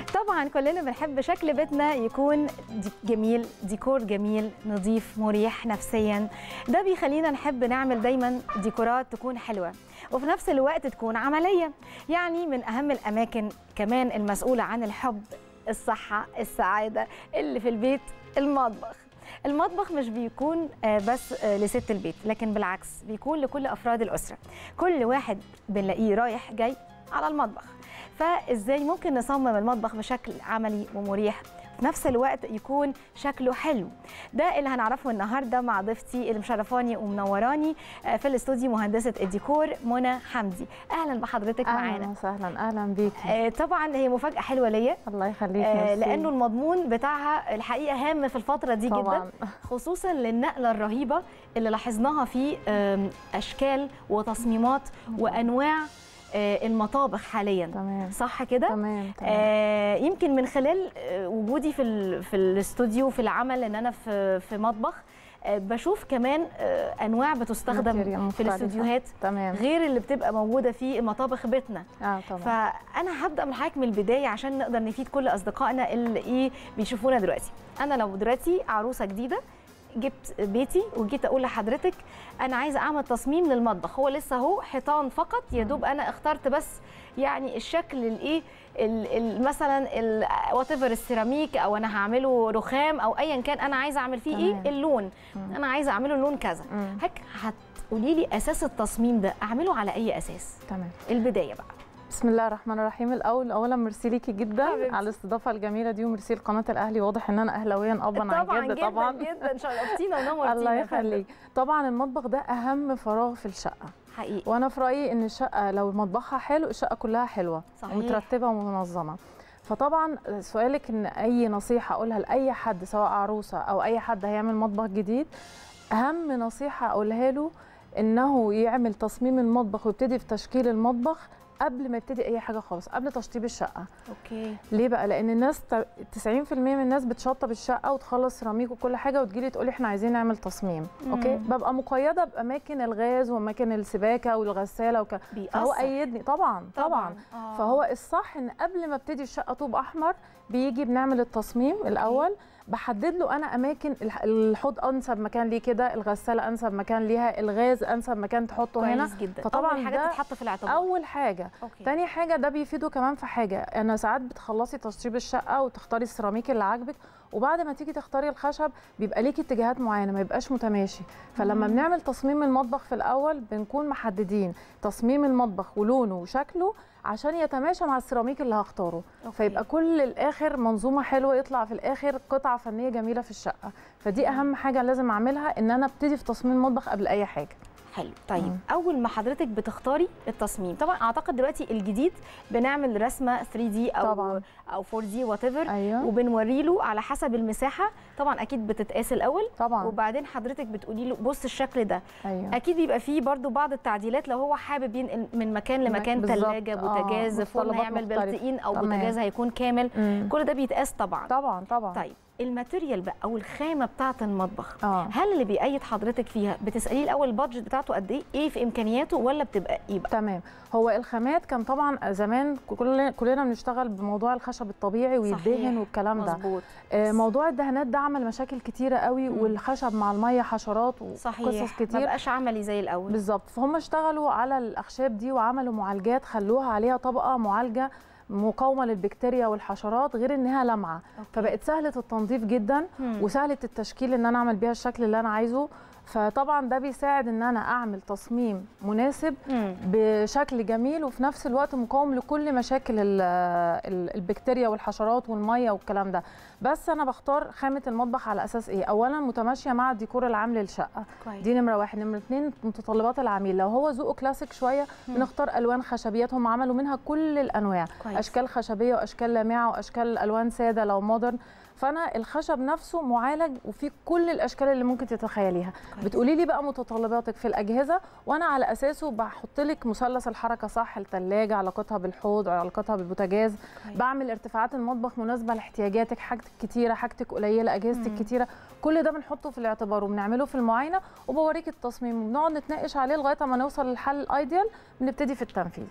طبعا كلنا بنحب شكل بيتنا يكون دي- جميل ديكور جميل نظيف مريح نفسيا ده بيخلينا نحب نعمل دايما ديكورات تكون حلوه وفي نفس الوقت تكون عمليه يعني من اهم الاماكن كمان المسؤوله عن الحب الصحه السعاده اللي في البيت المطبخ المطبخ مش بيكون آه، بس آه، لست البيت لكن بالعكس بيكون لكل افراد الاسره كل واحد بنلاقيه رايح جاي على المطبخ فازاي ممكن نصمم المطبخ بشكل عملي ومريح في نفس الوقت يكون شكله حلو ده اللي هنعرفه النهارده مع ضيفتي اللي مشرفاني ومنوراني آه، في الاستوديو مهندسه الديكور منى حمدي اهلا بحضرتك اهلا معانا وسهلا اهلا بيكي آه، طبعا هي مفاجاه حلوه ليا الله يخليك آه، ميرسي. لانه المضمون بتاعها الحقيقه هام في الفتره دي جدا طبعا خصوصا للنقله الرهيبه اللي لاحظناها في آم، اشكال وتصميمات وانواع آه، المطابخ حاليا تمام صح كده تمام تمام آه، يمكن من خلال آه، وجودي في ال- في الاستوديو في العمل ان انا في في مطبخ آه، بشوف كمان آه، انواع بتستخدم Material في مختلفة. الاستوديوهات تمام غير اللي بتبقى موجوده في مطابخ بيتنا اه طبعا فانا هبدا من حضرتك من البدايه عشان نقدر نفيد كل اصدقائنا اللي ايه بيشوفونا دلوقتي انا لو دلوقتي عروسه جديده جبت بيتي وجيت اقول لحضرتك انا عايزه اعمل تصميم للمطبخ هو لسه اهو حيطان فقط يا دوب انا اخترت بس يعني الشكل الايه ال- ال- مثلا وات ايفر السيراميك او انا هعمله رخام او ايا كان انا عايزه اعمل فيه تمام. ايه اللون مم. انا عايزه اعمله لون كذا مم. هك هتقولي لي اساس التصميم ده اعمله على اي اساس تمام البدايه بقى بسم الله الرحمن الرحيم الاول اولا ميرسي ليكي جدا حبيبتي. على الاستضافه الجميله دي وميرسي لقناه الاهلي واضح ان انا اهلاويا ابا عن طبعا جد جدا طبعا جدا شرفتينا ونورتينا الله يا فندم. يخليك طبعا المطبخ ده اهم فراغ في الشقه حقيقي وانا في رايي ان الشقه لو مطبخها حلو الشقه كلها حلوه صحيح. ومترتبه ومنظمه فطبعا سؤالك ان اي نصيحه اقولها لاي حد سواء عروسه او اي حد هيعمل مطبخ جديد اهم نصيحه اقولها له انه يعمل تصميم المطبخ ويبتدي في تشكيل المطبخ قبل ما يبتدي اي حاجه خالص قبل تشطيب الشقه اوكي ليه بقى لان الناس ت- 90% من الناس بتشطب الشقه وتخلص سيراميك وكل حاجه وتجيلي تقولي احنا عايزين نعمل تصميم مم. اوكي ببقى مقيده باماكن الغاز واماكن السباكه والغساله وك... فهو بيأثر ايدني طبعا طبعا آه. فهو الصح ان قبل ما ابتدي الشقه طوب احمر بيجي بنعمل التصميم الاول بحدد له انا اماكن الح- الحوض انسب مكان ليه كده الغساله انسب مكان ليها الغاز انسب مكان تحطه هنا كويس جدا فطبعاً اول حاجه ده تتحط في الاعتبار اول حاجه اوكي تاني حاجه ده بيفيده كمان في حاجه انا ساعات بتخلصي تشطيب الشقه وتختاري السيراميك اللي عاجبك وبعد ما تيجي تختاري الخشب بيبقى ليكي اتجاهات معينه ما يبقاش متماشي فلما مم. بنعمل تصميم المطبخ في الاول بنكون محددين تصميم المطبخ ولونه وشكله عشان يتماشى مع السيراميك اللي هختاره أوكي. فيبقى كل الاخر منظومه حلوه يطلع في الاخر قطعه فنيه جميله في الشقه فدي اهم حاجه لازم اعملها ان انا ابتدي في تصميم المطبخ قبل اي حاجه حلو طيب مم. اول ما حضرتك بتختاري التصميم طبعا اعتقد دلوقتي الجديد بنعمل رسمه 3 دي او طبعاً. او 4 دي وات ايفر ايوه وبنوري له على حسب المساحه طبعا اكيد بتتقاس الاول طبعا وبعدين حضرتك بتقولي له بص الشكل ده ايوه اكيد بيبقى فيه برضو بعض التعديلات لو هو حابب ينقل من مكان لمكان بالظبط. ثلاجه آه، بوتاجاز فرن متطلبات هيعمل مختلفة. بلتقين او تمام. بوتاجاز هيكون كامل مم. كل ده بيتقاس طبعا طبعا طبعا طيب الماتيريال بقى او الخامه بتاعه المطبخ اه هل اللي بيأيد حضرتك فيها بتساليه الاول البادجت بتاعته قد ايه ايه في امكانياته ولا بتبقى ايه بقى تمام هو الخامات كان طبعا زمان كلنا كلنا بنشتغل بموضوع الخشب الطبيعي ويدهن صحيح. والكلام ده مظبوط آه، موضوع الدهانات ده عمل مشاكل كتيره قوي مم. والخشب مع الميه حشرات صحيح وقصص ما كتير بقاش عملي زي الاول بالظبط فهم اشتغلوا على الاخشاب دي وعملوا معالجات خلوها عليها طبقه معالجه مقاومه للبكتيريا والحشرات غير انها لمعه أوكي. فبقت سهله التنظيف جدا مم. وسهله التشكيل ان انا اعمل بيها الشكل اللي انا عايزه فطبعا ده بيساعد ان انا اعمل تصميم مناسب مم. بشكل جميل وفي نفس الوقت مقاوم لكل مشاكل ال- ال- البكتيريا والحشرات والميه والكلام ده بس انا بختار خامه المطبخ على اساس ايه اولا متماشيه مع الديكور العام للشقه كويس دي نمره واحد نمره اتنين متطلبات العميل لو هو ذوقه كلاسيك شويه مم. بنختار الوان خشبيات هم عملوا منها كل الانواع كويس. اشكال خشبيه واشكال لامعه واشكال الوان ساده لو مودرن فانا الخشب نفسه معالج وفيه كل الاشكال اللي ممكن تتخيليها كويس. بتقولي لي بقى متطلباتك في الاجهزه وانا على اساسه بحط لك مثلث الحركه صح الثلاجه علاقتها بالحوض علاقتها بالبوتاجاز كويس. بعمل ارتفاعات المطبخ مناسبه لاحتياجاتك حاجتك كتيره حاجتك قليله اجهزتك مم. كتيره كل ده بنحطه في الاعتبار وبنعمله في المعاينه وبوريك التصميم وبنقعد نتناقش عليه لغايه ما نوصل للحل الايديال بنبتدي في التنفيذ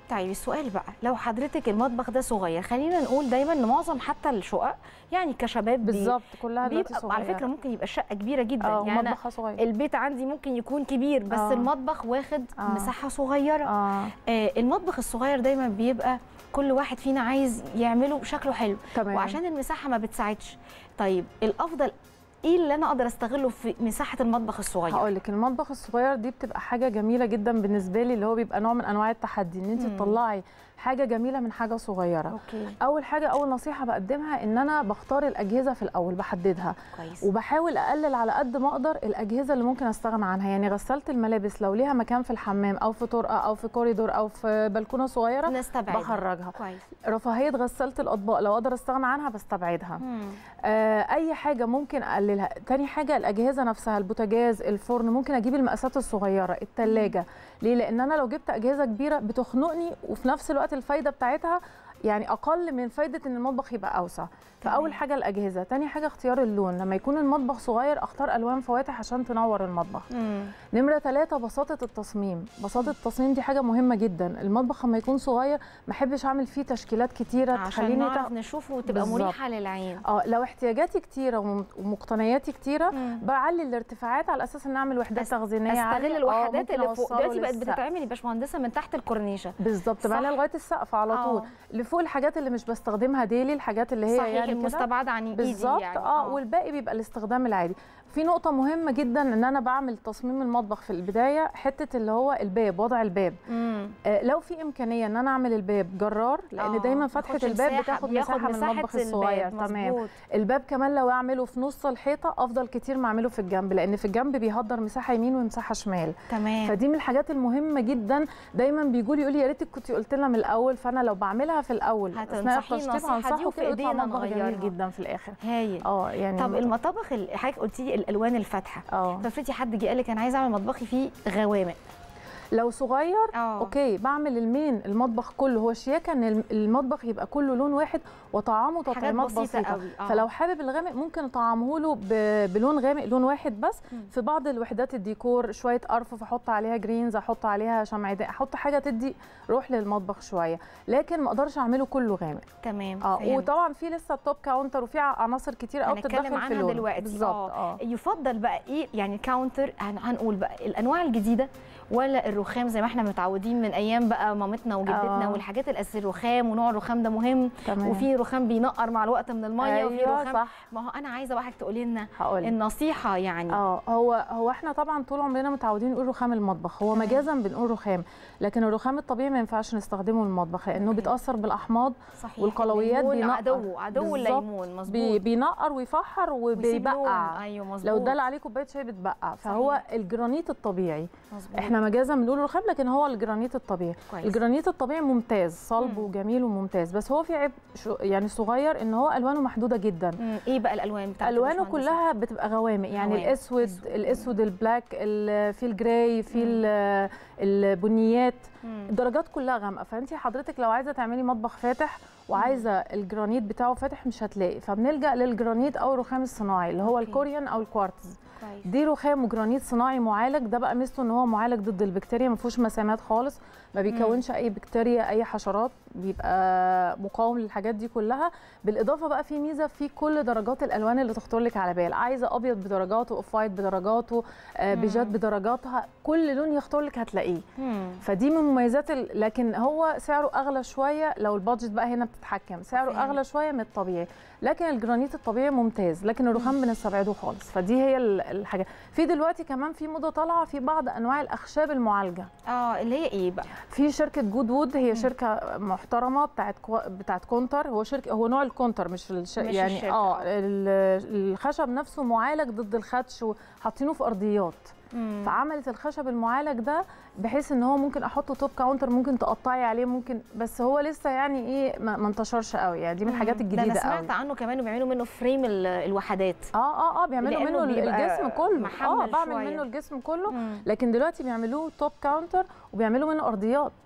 طيب السؤال بقى لو حضرتك المطبخ ده صغير خلينا نقول دايما ان معظم حتى الشقق يعني كشباب بي- بالظبط كلها دلوقتي بيبقى صغيره على فكره ممكن يبقى الشقه كبيره جدا اه يعني أنا مطبخها صغير البيت عندي ممكن يكون كبير بس آه. المطبخ واخد آه. مساحه صغيره اه آه المطبخ الصغير دايما بيبقى كل واحد فينا عايز يعمله شكله حلو تمام وعشان المساحه ما بتساعدش طيب الافضل ايه اللي انا اقدر استغله في مساحه المطبخ الصغير هقول لك المطبخ الصغير دي بتبقى حاجه جميله جدا بالنسبه لي اللي هو بيبقى نوع من انواع التحدي ان انت مم. تطلعي حاجه جميله من حاجه صغيره اوكي اول حاجه اول نصيحه بقدمها ان انا بختار الاجهزه في الاول بحددها كويس وبحاول اقلل على قد ما اقدر الاجهزه اللي ممكن استغنى عنها يعني غساله الملابس لو ليها مكان في الحمام او في طرقه او في كوريدور او في بلكونه صغيره نستبعد بخرجها كويس رفاهيه غساله الاطباق لو اقدر استغنى عنها بستبعدها مم. آه، اي حاجه ممكن اقللها تاني حاجه الاجهزه نفسها البوتاجاز الفرن ممكن اجيب المقاسات الصغيره التلاجة ليه لان انا لو جبت اجهزه كبيره بتخنقني وفي نفس الوقت الفايده بتاعتها يعني اقل من فايده ان المطبخ يبقى اوسع فاول تمام. حاجه الاجهزه تاني حاجه اختيار اللون لما يكون المطبخ صغير اختار الوان فواتح عشان تنور المطبخ مم. نمرة ثلاثة بساطة التصميم بساطة التصميم دي حاجة مهمة جدا المطبخ لما يكون صغير ما احبش اعمل فيه تشكيلات كتيرة عشان تخليني نعرف تع- نشوفه وتبقى بالظبط. مريحه للعين اه لو احتياجاتي كتيرة وم- ومقتنياتي كتيرة مم. بعلي الارتفاعات على اساس ان اعمل وحدات أست- تخزينيه عالية. استغل آه، الوحدات ممكن اللي فوق أوصله دلوقتي بقت للسقف. بتتعمل يا باشمهندسه من تحت الكورنيشه بالظبط صح. بعليها لغايه السقف على طول آه. اللي فوق الحاجات اللي مش بستخدمها ديلي الحاجات اللي هي صحيح يعني كده المستبعد عن ايدي بالظبط يعني اه والباقي بيبقى الاستخدام العادي في نقطة مهمة جدا ان انا بعمل تصميم المطبخ في البداية حتة اللي هو الباب وضع الباب مم. آه لو في امكانية ان انا اعمل الباب جرار لان آه، دايما ما فتحة ياخدش الباب مساحة، بتاخد بياخد مساحة من مساحة المطبخ الباب، الصغير تمام مظبوط. الباب كمان لو اعمله في نص الحيطة افضل كتير ما اعمله في الجنب لان في الجنب بيهدر مساحة يمين ومساحة شمال تمام فدي من الحاجات المهمه جدا دايما بيجوا لي يقولوا لي يا ريتك كنت قلت لنا من الاول فانا لو بعملها في الاول اثناء هتنصحيه التشطيب النصيحة دي هنصحه وفي كده ويطلع إيدينا مطبخ جميل نغيرها. جدا في الاخر هايل اه يعني طب المطابخ اللي حضرتك قلتي لي الالوان الفاتحه اه فافرضي حد جه قال لك انا عايز اعمل مطبخي فيه غوامق لو صغير اه اوكي بعمل المين المطبخ كله هو شياكه ان الم- المطبخ يبقى كله لون واحد وطعامه حاجات تطعيمات بسيطه بسيطه قوي آه. فلو حابب الغامق ممكن اطعمه له ب- بلون غامق لون واحد بس مم. في بعض الوحدات الديكور شويه ارفف احط عليها جرينز احط عليها شمعدان احط حاجه تدي روح للمطبخ شويه لكن ما اقدرش اعمله كله غامق تمام اه فهمت. وطبعا في لسه التوب كاونتر وفي عناصر كتير قوي هنتكلم بتتدخل في عنها اللون دلوقتي بالظبط اه اه يفضل بقى ايه يعني كاونتر هن- هنقول بقى الانواع الجديده ولا الرخام زي ما احنا متعودين من ايام بقى مامتنا وجدتنا آه. والحاجات الاساسيه الرخام ونوع الرخام ده مهم تمام وفي رخام بينقر مع الوقت من الميه وفي ايوه رخام صح ما هو انا عايزه واحد تقولي لنا هقول النصيحه يعني اه هو هو احنا طبعا طول عمرنا متعودين نقول رخام المطبخ هو تمام. مجازا بنقول رخام لكن الرخام الطبيعي ما ينفعش نستخدمه للمطبخ لانه أوكي. بيتاثر بالاحماض صحيح والقولويات الليمون بينقر. عدو عدو بالظبط. الليمون مظبوط بي بينقر ويفحر ويسيب لون. وبيبقع ايوه مظبوط لو ادال عليه كوبايه شاي بتبقع فهو صحيح. الجرانيت الطبيعي مظبوط. احنا مجازا بنقول رخام لكن هو الجرانيت الطبيعي كويس الجرانيت الطبيعي ممتاز صلب مم. وجميل وممتاز بس هو في عيب شو يعني صغير ان هو الوانه محدوده جدا مم. ايه بقى الالوان بتاعته الوانه باشمهندسة؟ كلها بتبقى غوامق يعني غوامق. الاسود أسود. الاسود البلاك ال- في الجراي في مم. ال- البنيات مم. الدرجات كلها غامقه فانت حضرتك لو عايزه تعملي مطبخ فاتح وعايزه الجرانيت بتاعه فاتح مش هتلاقي فبنلجا للجرانيت او الرخام الصناعي اللي هو أوكي. الكوريان او الكوارتز كويس دي رخام وجرانيت صناعي معالج ده بقى ميزته ان هو معالج ضد البكتيريا ما فيهوش مسامات خالص ما بيكونش اي بكتيريا اي حشرات بيبقى مقاوم للحاجات دي كلها بالاضافه بقى في ميزه في كل درجات الالوان اللي تخطر لك على بال عايزه ابيض بدرجاته اوف وايت بدرجاته آه، مم. بيجات بدرجاتها كل لون يخطر لك هتلاقيه مم. فدي من مميزات ال... لكن هو سعره اغلى شويه لو البادجت بقى هنا بتتحكم سعره فهمت. اغلى شويه من الطبيعي لكن الجرانيت الطبيعي ممتاز لكن الرخام بنستبعده خالص فدي هي ال- الحاجه في دلوقتي كمان في موضه طالعه في بعض انواع الاخشاب المعالجه اه اللي هي ايه بقى في شركه جود وود هي شركه محترمه بتاعت كو... بتاعت كونتر هو شركه هو نوع الكونتر مش, الش... مش يعني الشركة، اه آه. ال- الخشب نفسه معالج ضد الخدش وحاطينه في ارضيات مم. فعملت الخشب المعالج ده بحيث ان هو ممكن احطه توب كاونتر ممكن تقطعي عليه ممكن بس هو لسه يعني ايه ما ما انتشرش قوي يعني دي من الحاجات مم. الجديده ده انا قوي سمعت عنه كمان وبيعملوا منه فريم ال- الوحدات اه اه اه بيعملوا لأنه منه ال- بيبقى الجسم كله اه محمل بعمل شوية. منه الجسم كله مم. لكن دلوقتي بيعملوه توب كاونتر وبيعملوا منه ارضيات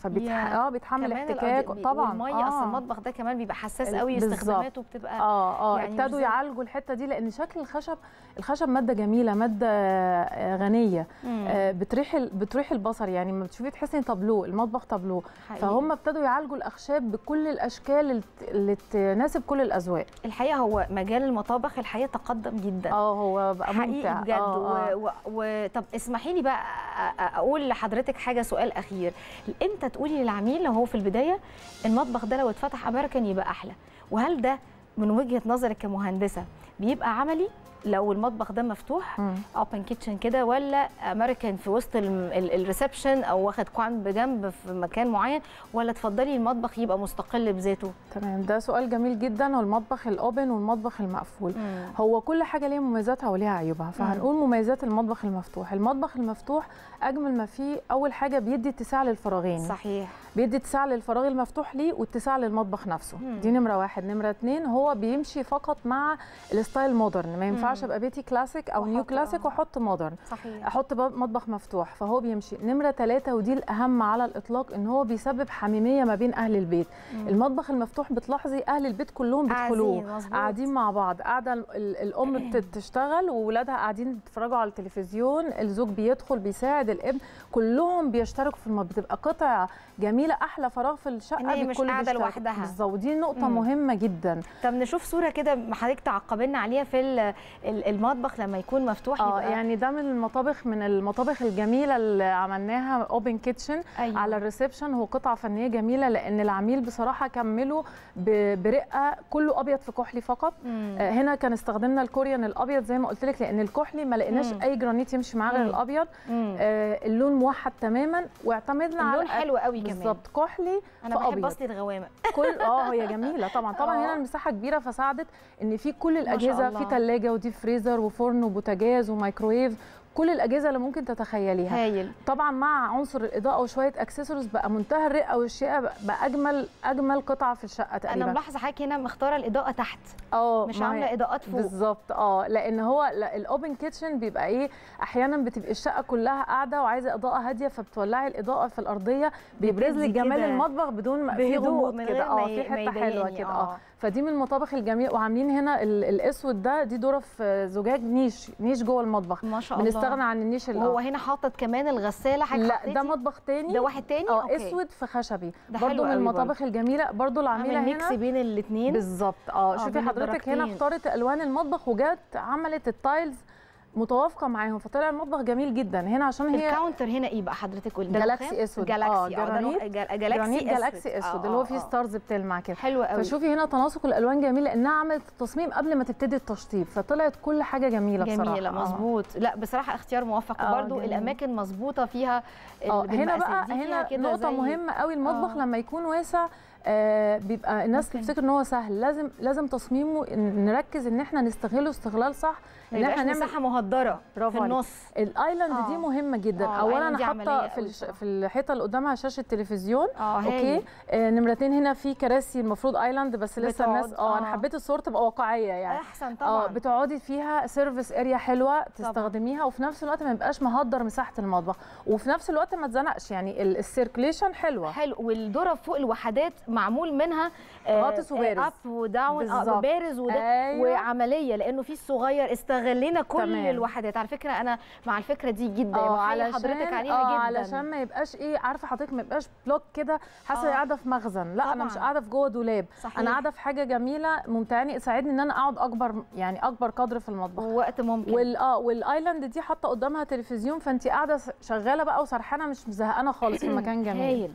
فبيتح... يا. اه بيتحمل كمان احتكاك الأرض- طبعا والميه آه. اصل المطبخ ده كمان بيبقى حساس ال- قوي بالظبط. استخداماته بتبقى اه اه يعني مش ابتدوا زي- يعالجوا الحته دي لان شكل الخشب الخشب ماده جميله ماده آه، غنيه مم. آه، بتريح ال- بتريح البصر يعني لما بتشوفي تحسي ان طابلوه المطبخ طابلوه حقيقي. فهم ابتدوا يعالجوا الاخشاب بكل الاشكال اللي ت- اللي تناسب كل الاذواق الحقيقه هو مجال المطابخ الحقيقه تقدم جدا اه هو بقى حقيقي ممتع بجد آه، آه. و... و... و... طب اسمحي لي بقى أ- أ- اقول لحضرتك حاجه سؤال اخير امتى تقولي للعميل لو هو في البدايه المطبخ ده لو اتفتح امريكان يبقى احلى وهل ده من وجهه نظرك كمهندسه بيبقى عملي لو المطبخ ده مفتوح مم. اوبن كيتشن كده ولا امريكان في وسط الريسبشن او واخد كوان بجنب في مكان معين ولا تفضلي المطبخ يبقى مستقل بذاته تمام ده سؤال جميل جدا هو المطبخ الاوبن والمطبخ المقفول هو كل حاجه ليها مميزاتها وليها عيوبها فهنقول مميزات المطبخ المفتوح المطبخ المفتوح اجمل ما فيه اول حاجه بيدي اتساع للفراغين صحيح بيدي اتساع للفراغ المفتوح ليه واتساع للمطبخ نفسه مم. دي نمره واحد نمره اتنين هو بيمشي فقط مع الستايل مودرن ما ينفعش مم. ابقى بيتي كلاسيك او نيو وأحط- كلاسيك آه. واحط مودرن صحيح احط باب- مطبخ مفتوح فهو بيمشي نمره ثلاثة ودي الاهم على الاطلاق ان هو بيسبب حميميه ما بين اهل البيت مم. المطبخ المفتوح بتلاحظي اهل البيت كلهم بيدخلوه قاعدين، مظبوط. قاعدين مع بعض قاعده ال- ال- الام بتشتغل وولادها قاعدين بيتفرجوا على التلفزيون الزوج بيدخل بيساعد الابن كلهم بيشتركوا في المطبخ بتبقى قطع جميله احلى فراغ في الشقه إن هي مش الكل قاعدة بيشترك. لوحدها. بالظبط ودي نقطه مم. مهمه جدا طب نشوف صوره كده ما حضرتك تعقبنا عليها في ال- ال- المطبخ لما يكون مفتوح اه يبقى يعني ده من المطابخ من المطابخ الجميله اللي عملناها اوبن كيتشن أيوة. على الريسبشن هو قطعه فنيه جميله لان العميل بصراحه كمله ب- برقه كله ابيض في كحلي فقط مم. آه، هنا كان استخدمنا الكوريان الابيض زي ما قلت لك لان الكحلي ما لقيناش مم. اي جرانيت يمشي معاه غير مم. الابيض مم. آه، اللون موحد تماما واعتمدنا على اللون حلو قوي كمان بالظبط كحلي انا في بحب أبيض. اصلي الغوامق كل اه هي جميله طبعا طبعا آه. هنا المساحه كبيره فساعدت ان في كل شاء الاجهزه الله. في ثلاجه وديب فريزر وفرن وبوتاجاز ومايكرويف كل الاجهزه اللي ممكن تتخيليها هايل طبعا مع عنصر الاضاءه وشويه اكسسوارز بقى منتهى الرقه والشياكه بقى اجمل اجمل قطعه في الشقه انا تقريبا ملاحظه حضرتك هنا مختاره الاضاءه تحت اه مش ما هي- عامله اضاءات فوق بالظبط اه لان هو لا- الاوبن كيتشن بيبقى ايه احيانا بتبقى الشقه كلها قاعده وعايزه اضاءه هاديه فبتولعي الاضاءه في الارضيه بيبرز لك بتدي جمال كده المطبخ بدون ما في بهدوء غموض من كده غير ما اه ي- في ما حته حلوه يضايقني، كده آه. اه فدي من المطابخ الجميله وعاملين هنا ال- الاسود ده دي ظرف آه، زجاج نيش نيش جوه المطبخ ما شاء الله بنستغنى عن النيش اللي وهو هنا حاطط كمان الغساله حاجه لا حطيتي؟ ده مطبخ تاني ده واحد تاني اه أوكي. اسود في خشبي ده حلو برضو من قوي المطابخ الجميله برضو العميله عامل هنا ميكس بين الاثنين بالظبط اه شوفي بين حضرتك هنا الدرجتين. اختارت الوان المطبخ وجت عملت التايلز متوافقه معاهم فطلع المطبخ جميل جدا هنا عشان هي الكاونتر هنا ايه بقى حضرتك قلت ده جالاكسي نخام؟ اسود. جالاكسي آه، اه ده جرانيت. نوع- جال- جرانيت جالاكسي جالاكسي آه، اسود آه، اللي هو فيه آه. ستارز بتلمع كده حلو قوي فشوفي هنا تناسق الالوان جميل لانها عملت التصميم قبل ما تبتدي التشطيب فطلعت كل حاجه جميله بصراحه جميله آه. مظبوط لا بصراحه اختيار موفق آه، وبرده جميل. الاماكن مظبوطه فيها ال- اه هنا بالمقاسات بقى دي فيها هنا كده نقطه زي- مهمه قوي المطبخ آه. لما يكون واسع آه بيبقى الناس ممكن. تفتكر ان هو سهل لازم لازم تصميمه إن- نركز ان احنا نستغله استغلال صح ما ان يبقاش احنا نعمل مساحه مهدره برافو في عليك. النص الايلاند آه. دي مهمه جدا آه، اولا الآيلاند دي انا عملية حاطه في قوي الش... بصراحة. في الحيطه اللي قدامها شاشه تلفزيون اه اوكي هايل. آه نمرتين هنا في كراسي المفروض ايلاند بس لسه الناس بتقعد، اه انا آه. حبيت الصور تبقى واقعيه يعني احسن اه طبعا بتقعدي فيها سيرفيس اريا حلوه تستخدميها وفي نفس الوقت ما يبقاش مهدر مساحه المطبخ وفي نفس الوقت ما تزنقش يعني ال- السيركليشن حلوه حلو والذره فوق الوحدات معمول منها آه، غاطس وبارز. اب وداون اه بالظبط. بارز وده أيوة. وعمليه لانه في الصغير استغلينا كل تمام. الوحدات على فكره انا مع الفكره دي جدا اه وحقيقي علشان حضرتك عليها اه جدا علشان ما يبقاش ايه عارفه حضرتك ما يبقاش بلوك كده حاسه آه. قاعده في مخزن لا انا مش طبعاً. قاعده في جوه دولاب صحيح. انا قاعده في حاجه جميله ممتعني تساعدني ان انا اقعد اكبر يعني اكبر قدر في المطبخ ووقت ممكن وال اه والايلاند دي حاطه قدامها تلفزيون فانت قاعده س- شغاله بقى وسرحانه مش زهقانه خالص في مكان جميل هايل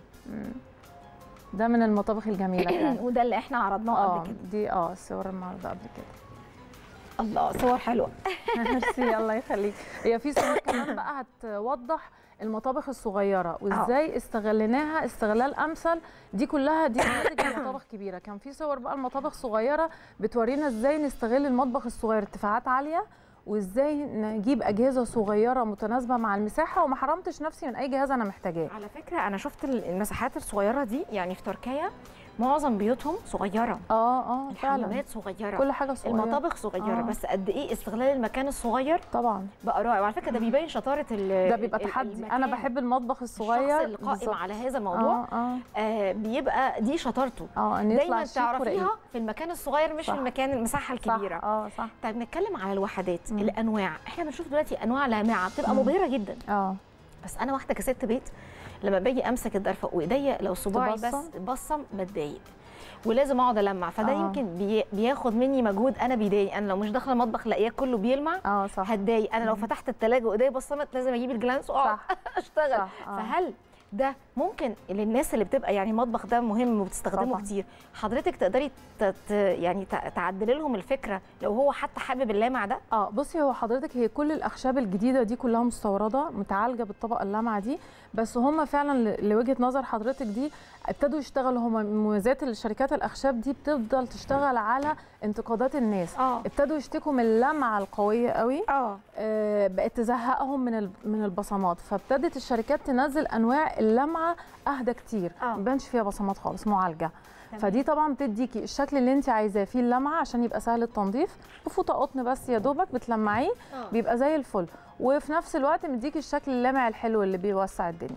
ده من المطابخ الجميله فعلا وده اللي احنا عرضناه اه قبل كده دي اه الصور المعروضه قبل كده الله صور حلوه ميرسي الله يخليك هي في صور كمان بقى هتوضح المطابخ الصغيره وازاي استغليناها استغلال امثل دي كلها دي نماذج مطابخ كبيره كان في صور بقى المطابخ صغيره بتورينا ازاي نستغل المطبخ الصغير ارتفاعات عاليه وازاي نجيب اجهزه صغيره متناسبه مع المساحه وما حرمتش نفسي من اي جهاز انا محتاجاه على فكره انا شفت المساحات الصغيره دي يعني في تركيا معظم بيوتهم صغيره اه اه فعلا الحمامات صغيره كل حاجه صغيره المطابخ صغيره آه. بس قد ايه استغلال المكان الصغير طبعا بقى رائع وعلى فكره ده بيبين شطاره ال- ده بيبقى ال- تحدي المكان. انا بحب المطبخ الصغير الشخص اللي قائم بالظبط. على هذا الموضوع اه اه آه بيبقى دي شطارته اه ان يطلع دايما شيك ورقيق. تعرفيها في المكان الصغير مش صح. في المكان المساحه صح الكبيره اه صح طيب نتكلم على الوحدات مم. الانواع احنا بنشوف دلوقتي انواع لامعه بتبقى مم. مبهره جدا اه بس انا واحده كست بيت لما باجي امسك الضرفه وايديا لو صباعي بس تبصم؟ بصم بتضايق ولازم اقعد المع فده آه. يمكن بي بياخد مني مجهود انا بيضايق انا لو مش داخله المطبخ لاقياه كله بيلمع اه صح هتضايق انا لو فتحت التلاجة وايديا بصمت لازم اجيب الجلانس واقعد صح اشتغل صح آه. فهل ده ممكن للناس اللي بتبقى يعني المطبخ ده مهم وبتستخدمه طبعاً. كتير حضرتك تقدري تت يعني ت- تعدلي لهم الفكره لو هو حتى حابب اللامع ده اه بصي هو حضرتك هي كل الاخشاب الجديده دي كلها مستورده متعالجه بالطبقه اللامعه دي بس هم فعلا ل- لوجهه نظر حضرتك دي ابتدوا يشتغلوا هم مميزات الشركات الاخشاب دي بتفضل تشتغل على انتقادات الناس اه ابتدوا يشتكوا من اللمعه القويه قوي اه آه، بقت تزهقهم من ال- من البصمات فابتدت الشركات تنزل انواع اللمعه اهدى كتير آه. ما بيبانش فيها بصمات خالص معالجه تمام. فدي طبعا بتديكي الشكل اللي انت عايزاه فيه اللمعه عشان يبقى سهل التنظيف بفوطه قطن بس يا دوبك بتلمعيه آه. بيبقى زي الفل وفي نفس الوقت مديكي الشكل اللامع الحلو اللي بيوسع الدنيا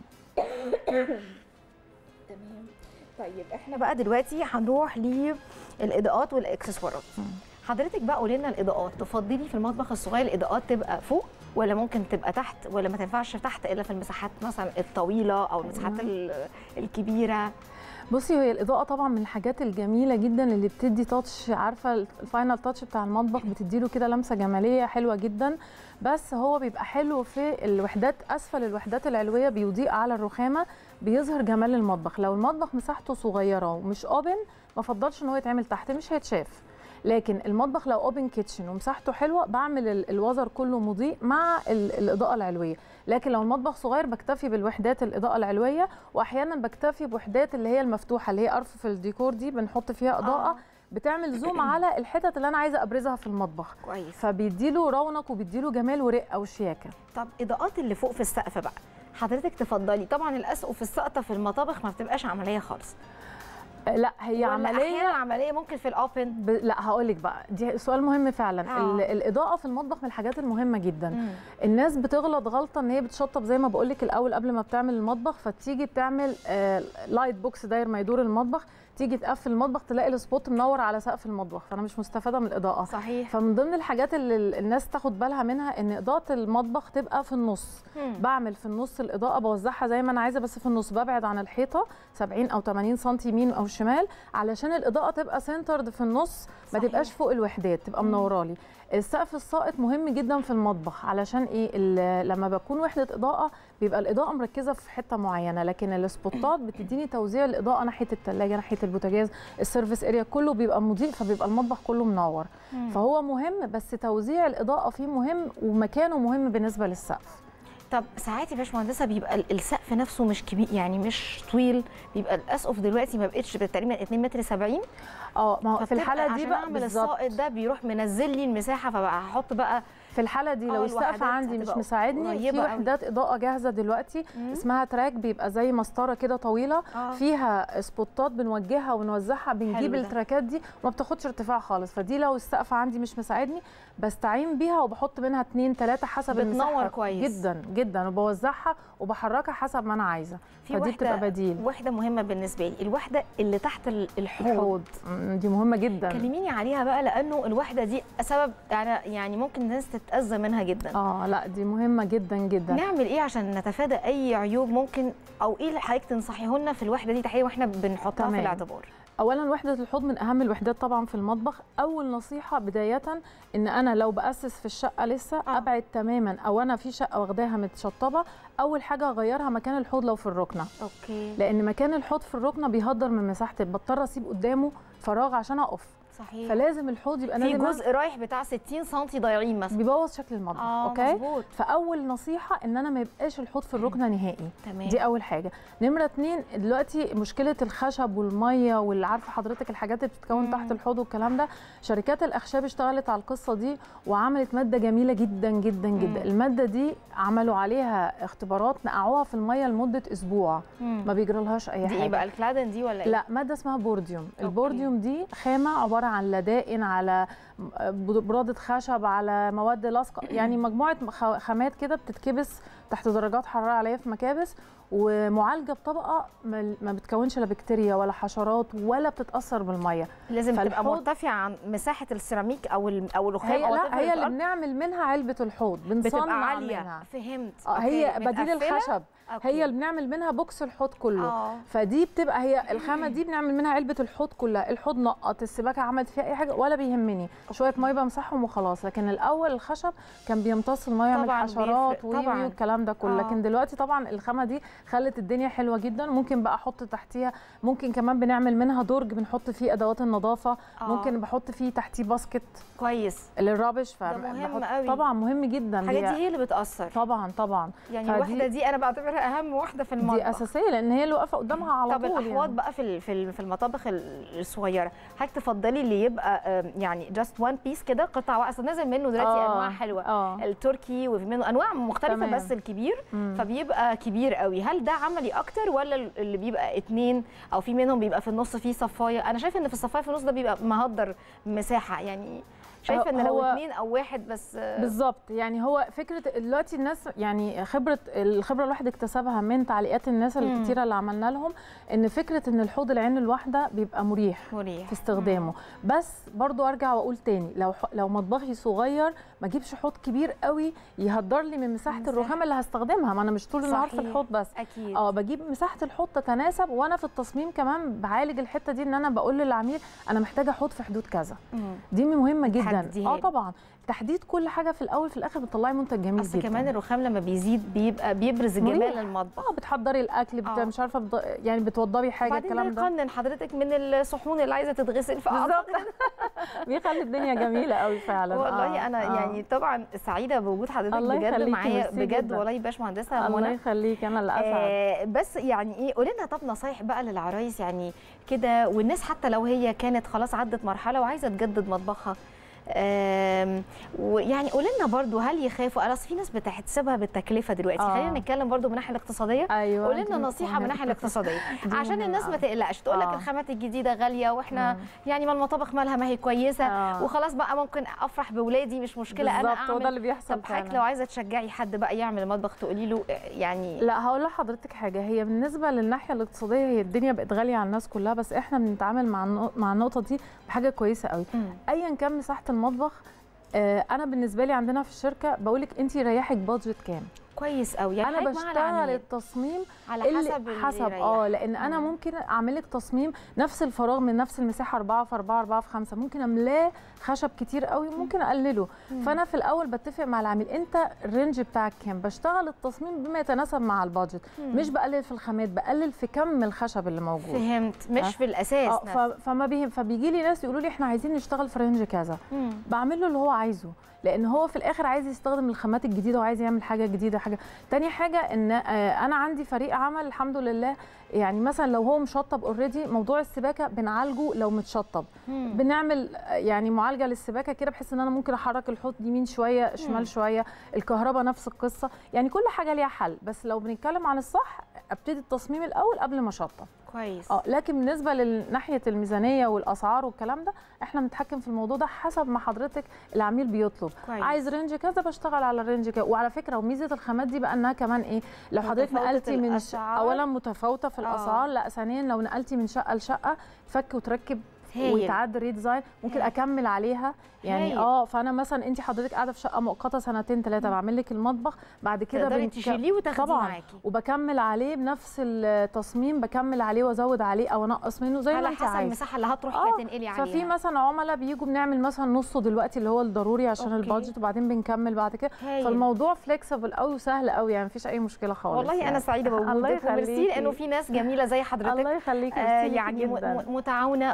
تمام طيب احنا بقى دلوقتي هنروح للاضاءات والاكسسوارات مم. حضرتك بقى قولي لنا الاضاءات تفضلي في المطبخ الصغير الاضاءات تبقى فوق ولا ممكن تبقى تحت ولا ما تنفعش تحت الا في المساحات مثلا الطويله او المساحات ال- الكبيره بصي هي الاضاءه طبعا من الحاجات الجميله جدا اللي بتدي تاتش عارفه الفاينل تاتش بتاع المطبخ بتديله كده لمسه جماليه حلوه جدا بس هو بيبقى حلو في الوحدات اسفل الوحدات العلويه بيضيء على الرخامه بيظهر جمال المطبخ لو المطبخ مساحته صغيره ومش اوبن ما افضلش ان هو يتعمل تحت مش هيتشاف لكن المطبخ لو اوبن كيتشن ومساحته حلوه بعمل ال- الوزر كله مضيء مع ال- الاضاءه العلويه لكن لو المطبخ صغير بكتفي بالوحدات الاضاءه العلويه واحيانا بكتفي بوحدات اللي هي المفتوحه اللي هي ارفف الديكور دي بنحط فيها اضاءه آه. بتعمل زوم على الحتت اللي انا عايزه ابرزها في المطبخ كويس فبيديله رونق وبيديله جمال ورقه وشياكه طب اضاءات اللي فوق في السقف بقى حضرتك تفضلي طبعا الاسقف السقطه في المطابخ ما بتبقاش عمليه خالص آه، لا هي ولا عمليه احيانا عمليه ممكن في الاوبن ب... لا هقول لك بقى دي سؤال مهم فعلا آه. ال- الاضاءه في المطبخ من الحاجات المهمه جدا مم. الناس بتغلط غلطه ان هي بتشطب زي ما بقول لك الاول قبل ما بتعمل المطبخ فتيجي بتعمل آه لايت بوكس داير ما يدور المطبخ تيجي تقفل المطبخ تلاقي السبوت منور على سقف المطبخ فانا مش مستفاده من الاضاءه صحيح فمن ضمن الحاجات اللي ال- الناس تاخد بالها منها ان اضاءه المطبخ تبقى في النص مم. بعمل في النص الاضاءه بوزعها زي ما انا عايزه بس في النص ببعد عن الحيطه 70 او 80 سم يمين او شمال علشان الاضاءه تبقى سنترد في النص ما صحيح. تبقاش فوق الوحدات تبقى مم. منورالي السقف الساقط مهم جدا في المطبخ علشان ايه ال- لما بكون وحده اضاءه بيبقى الاضاءه مركزه في حته معينه لكن السبوتات بتديني توزيع الاضاءه ناحيه الثلاجه ناحيه البوتاجاز السيرفيس اريا كله بيبقى مضيء فبيبقى المطبخ كله منور مم. فهو مهم بس توزيع الاضاءه فيه مهم ومكانه مهم بالنسبه للسقف طب ساعات يا باشمهندسه بيبقى ال- السقف نفسه مش كبير يعني مش طويل بيبقى الاسقف دلوقتي ما بقتش تقريبا 2 متر 70 اه ما هو في فبتبقى الحاله دي عشان بقى اعمل بالظبط السائط ده بيروح منزل لي المساحه فبقى هحط بقى في الحاله دي آه، لو السقف الوحدات عندي مش هتبقى مساعدني في قريبة أوي. وحدات اضاءه جاهزه دلوقتي مم. اسمها تراك بيبقى زي مسطره كده طويله آه. فيها سبوتات بنوجهها ونوزعها بنجيب حلو ده. التراكات دي وما بتاخدش ارتفاع خالص فدي لو السقف عندي مش مساعدني بستعين بيها وبحط منها اتنين تلاته حسب بتنور المساحه كويس. جدا جدا وبوزعها وبحركها حسب ما انا عايزه في فدي بتبقى بديل وحده مهمه بالنسبه لي الوحده اللي تحت ال- الحوض الحوض مم، دي مهمه جدا كلميني عليها بقى لانه الوحده دي سبب يعني يعني ممكن الناس تتاذى منها جدا اه لا دي مهمه جدا جدا نعمل ايه عشان نتفادى اي عيوب ممكن او ايه اللي حضرتك تنصحيه لنا في الوحده دي تحديدا واحنا بنحطها تمام. في الاعتبار اولا وحده الحوض من اهم الوحدات طبعا في المطبخ اول نصيحه بدايه ان انا لو باسس في الشقه لسه آه. ابعد تماما او انا في شقه واخداها متشطبه اول حاجه اغيرها مكان الحوض لو في الركنه اوكي لان مكان الحوض في الركنه بيهدر من مساحتي بضطر اسيب قدامه فراغ عشان اقف صحيح فلازم الحوض يبقى في نازل جزء رايح بتاع 60 سم ضايعين مثلا بيبوظ شكل المطبخ اه اوكي مظبوط فاول نصيحه ان انا ما يبقاش الحوض في الركنه نهائي تمام دي اول حاجه نمره اتنين دلوقتي مشكله الخشب والميه واللي عارفه حضرتك الحاجات اللي بتتكون مم. تحت الحوض والكلام ده شركات الاخشاب اشتغلت على القصه دي وعملت ماده جميله جدا جدا جدا مم. الماده دي عملوا عليها اختبارات نقعوها في الميه لمده اسبوع مم. ما بيجرالهاش اي دي حاجه ايه بقى الكلادن دي ولا ايه لا ماده اسمها بورديوم البورديوم دي خامه عباره عن لدائن على براده خشب على مواد لاصقه يعني مجموعه خ- خامات كده بتتكبس تحت درجات حراره عاليه في مكابس ومعالجه بطبقه ما ما بتكونش لا بكتيريا ولا حشرات ولا بتتاثر بالميه لازم تبقى فالحوض- مرتفعه عن مساحه السيراميك او ال- او الرخام هي أو لا whatever هي اللي الأرض بنعمل منها علبه الحوض بنصنع بتبقى عاليه منها. فهمت اه هي أوكي. بديل متقفلة؟ الخشب أوكي. هي اللي بنعمل منها بوكس الحوض كله اه فدي بتبقى هي الخامه دي بنعمل منها علبه الحوض كلها الحوض نقط السباكه عملت فيها اي حاجه ولا بيهمني شويه ميه بمسحهم وخلاص لكن الاول الخشب كان بيمتص الميه يعمل طبعاً حشرات بيفرق، وي- طبعاً. وي والكلام ده كله آه. لكن دلوقتي طبعا الخامه دي خلت الدنيا حلوه جدا ممكن بقى احط تحتيها ممكن كمان بنعمل منها درج بنحط فيه ادوات النظافه آه. ممكن بحط فيه تحتيه باسكت كويس للرابش ده مهم فبحط- قوي. طبعا مهم جدا الحاجات دي هي- هي اللي بتاثر طبعا طبعا يعني فدي- الوحده دي انا بعتبرها اهم واحده في المطبخ دي اساسيه لان هي اللي واقفه قدامها على طب طول الاحواض يعني. بقى في ال- في ال- في المطابخ ال- الصغيره هل تفضلي اللي يبقى آم، يعني جاست وان بيس كده قطعه واحده أصل نازل منه دلوقتي آه، انواع حلوه اه التركي وفي منه انواع مختلفه تمام. بس الكبير مم. فبيبقى كبير قوي هل ده عملي اكتر ولا اللي بيبقى اتنين او في منهم بيبقى في النص فيه صفايه انا شايفه ان في الصفايه في النص ده بيبقى مهدر مساحه يعني شايفه ان لو هو- اتنين او واحد بس آه، بالظبط يعني هو فكره دلوقتي الناس يعني خبره الخبره الواحد اكتسبها من تعليقات الناس مم. الكتيره اللي عملنا لهم ان فكره ان الحوض العين الواحده بيبقى مريح مريح في استخدامه بس برضو ارجع واقول تاني لو ح- لو مطبخي صغير ما اجيبش حوض كبير قوي يهدر لي من مساحه مساحة. الرخام اللي هستخدمها ما انا مش طول النهار في صحيح. الحوض بس اكيد اه بجيب مساحه الحوض تتناسب وانا في التصميم كمان بعالج الحته دي ان انا بقول للعميل انا محتاجه حوض في حدود كذا مم. دي مهمه جدا تحديها اه لي. طبعا تحديد كل حاجه في الاول في الاخر بتطلعي منتج جميل اصل جدا كمان الرخام لما بيزيد بيبقى بيبرز جمال مريح. المطبخ اه بتحضري الاكل بت... آه. مش عارفه بض... يعني بتوضبي حاجه وبعدين ده الكلام ده يقنن حضرتك من الصحون اللي عايزه تتغسل في بالظبط بيخلي الدنيا جميله قوي فعلا والله آه. انا آه. يعني طبعا سعيده بوجود حضرتك الله بجد يخليكي، معايا ميرسي بجد جدا. والله يا باشمهندسه الله منى يخليك انا اللي اسعد آه بس يعني ايه قولي لنا طب نصايح بقى للعرايس يعني كده والناس حتى لو هي كانت خلاص عدت مرحله وعايزه تجدد مطبخها آم، ويعني قولي لنا برضو هل يخافوا انا أصل في ناس بتحسبها بالتكلفه دلوقتي آه. خلينا نتكلم برضو من الناحيه الاقتصاديه ايوه قولي دي لنا نصيحه من مهمة. الناحيه الاقتصاديه دي عشان مهمة الناس ما أوي. تقلقش تقول لك آه. الخامات الجديده غاليه واحنا مم. يعني ما المطابخ مالها ما هي كويسه آه. وخلاص بقى ممكن افرح باولادي مش مشكله انا بالظبط هو ده اعمل اللي بيحصل طب حضرتك فعلاً. لو عايزه تشجعي حد بقى يعمل المطبخ تقولي له آه، يعني لا هقول لحضرتك حاجه هي بالنسبه للناحيه الاقتصاديه هي الدنيا بقت غاليه على الناس كلها بس احنا بنتعامل مع النق- مع النقطه دي بحاجه كويسه قوي مم. ايا كان مساحه المطبخ آه، انا بالنسبه لي عندنا في الشركه بقول لك انت يريحك بادجت كام كويس قوي يعني انا حضرتك مع بشتغل العميل التصميم على اللي حسب اللي حسب يريح. اه لان انا مم. ممكن اعمل لك تصميم نفس الفراغ من نفس المساحه 4 في 4 4 في 5 ممكن املاه خشب كتير قوي ممكن اقلله مم. فانا في الاول بتفق مع العميل انت الرينج بتاعك كام بشتغل التصميم بما يتناسب مع البادجت مم. مش بقلل في الخامات بقلل في كم الخشب اللي موجود فهمت مش آه. في الاساس اه ف- فما بيهم فبيجي لي ناس يقولوا لي احنا عايزين نشتغل في رينج كذا مم. بعمل له اللي هو عايزه لان هو في الاخر عايز يستخدم الخامات الجديده وعايز يعمل حاجه جديده حاجه تاني حاجه ان آه، انا عندي فريق عمل الحمد لله يعني مثلا لو هو مشطب اوريدي موضوع السباكه بنعالجه لو متشطب مم. بنعمل آه، يعني معالجه للسباكه كده بحيث ان انا ممكن احرك الحوض يمين شويه مم. شمال شويه الكهرباء نفس القصه يعني كل حاجه ليها حل بس لو بنتكلم عن الصح ابتدي التصميم الاول قبل ما اشطب كويس اه لكن بالنسبه لناحيه الميزانيه والاسعار والكلام ده احنا بنتحكم في الموضوع ده حسب ما حضرتك العميل بيطلب كويس. عايز رينج كذا بشتغل على الرينج كذا وعلى فكره وميزه الخامات دي بقى انها كمان ايه لو حضرتك متفاوتة نقلتي من ش... الأسعار. اولا متفاوته في آه. الاسعار لا ثانيا لو نقلتي من شقه لشقه فك وتركب هايل. ويتعاد ريديزاين ممكن هايل. اكمل عليها يعني هايل. اه فانا مثلا انت حضرتك قاعده في شقه مؤقته سنتين ثلاثه بعمل لك المطبخ بعد كده تقدري بنك- تشيليه وتاخديه طبعا معاكي وبكمل عليه بنفس التصميم بكمل عليه وازود عليه او انقص منه زي ما على انت حسب عايزه المساحه اللي هتروحي آه، هتنقلي عليها ففي مثلا عملاء بيجوا بنعمل مثلا نصه دلوقتي اللي هو الضروري عشان أوكي. البادجت وبعدين بنكمل بعد كده هايل. فالموضوع فليكسبل قوي وسهل قوي يعني مفيش اي مشكله خالص والله انا يعني. سعيده الله بوجودك وميرسي يخليكي. لانه في ناس جميله زي حضرتك الله يخليكي آه ميرسي ليكي يعني م- جداً. م- متعاونه و-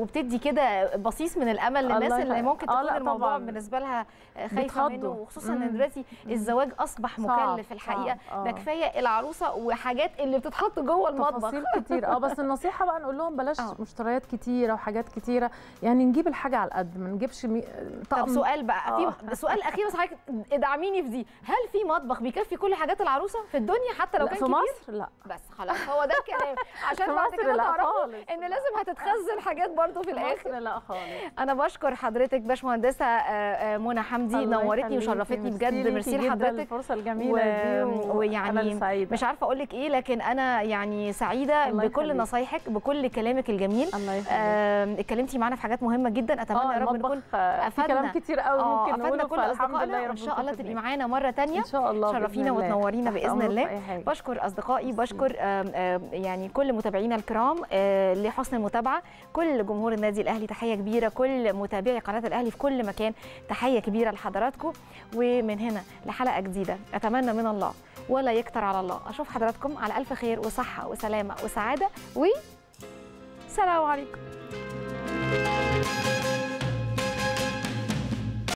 وبتدي كده بصيص من الامل للناس الله اللي يخليك. ممكن آه، تكون لا الموضوع طبعاً. بالنسبه لها خايفه بيتخضوا. منه وخصوصا مم. ان دلوقتي الزواج اصبح صعب، مكلف الحقيقه صعب، ده آه. كفايه العروسه وحاجات اللي بتتحط جوه المطبخ تفاصيل كتير اه بس النصيحه بقى نقول لهم بلاش آه. مشتريات كتيره وحاجات كتيره يعني نجيب الحاجه على القد ما نجيبش مي... طب طقم سؤال بقى آه. في سؤال اخير بس حضرتك ادعميني في دي هل في مطبخ بيكفي كل حاجات العروسه في الدنيا حتى لو لا، كان في كبير مصر لا بس خلاص هو ده الكلام عشان في بعد مصر كده لا تعرفوا خالص. ان لازم هتتخزن حاجات برضو في في الاخر مصر لا خالص انا بشكر حضرتك باشمهندسه آه، آه، منى حمدي الله نورتني يخليكي. وشرفتني ميرسي بجد ليكي ميرسي جداً لحضرتك الفرصه الجميله و- دي و... ويعني أنا اللي سعيده مش عارفه اقول لك ايه لكن انا يعني سعيده الله بكل يخليك. نصايحك بكل كلامك الجميل الله يخليك آه، اتكلمتي معانا في حاجات مهمه جدا اتمنى اه يا رب المطبخ نكون آه، في كلام أفدنا. كتير قوي اه ممكن افدنا نقوله كل فالحمد لله اصدقائنا يا وان رب شاء الله نكون تبقي فاهمين. معانا مره تانية ان شاء الله بإذن شرفينا الله. وتنورينا تحت باذن أمرك الله في أي حاجة. بشكر اصدقائي بشكر آم، آم، يعني كل متابعينا الكرام آه، لحسن المتابعه كل جمهور النادي الاهلي تحيه كبيره كل متابعي قناه الاهلي في كل مكان تحيه كبيره لحضراتكم ومن هنا لحلقه جديده اتمنى من الله ولا يكتر على الله اشوف حضراتكم على الف خير وصحه وسلامه وسعاده و سلام عليكم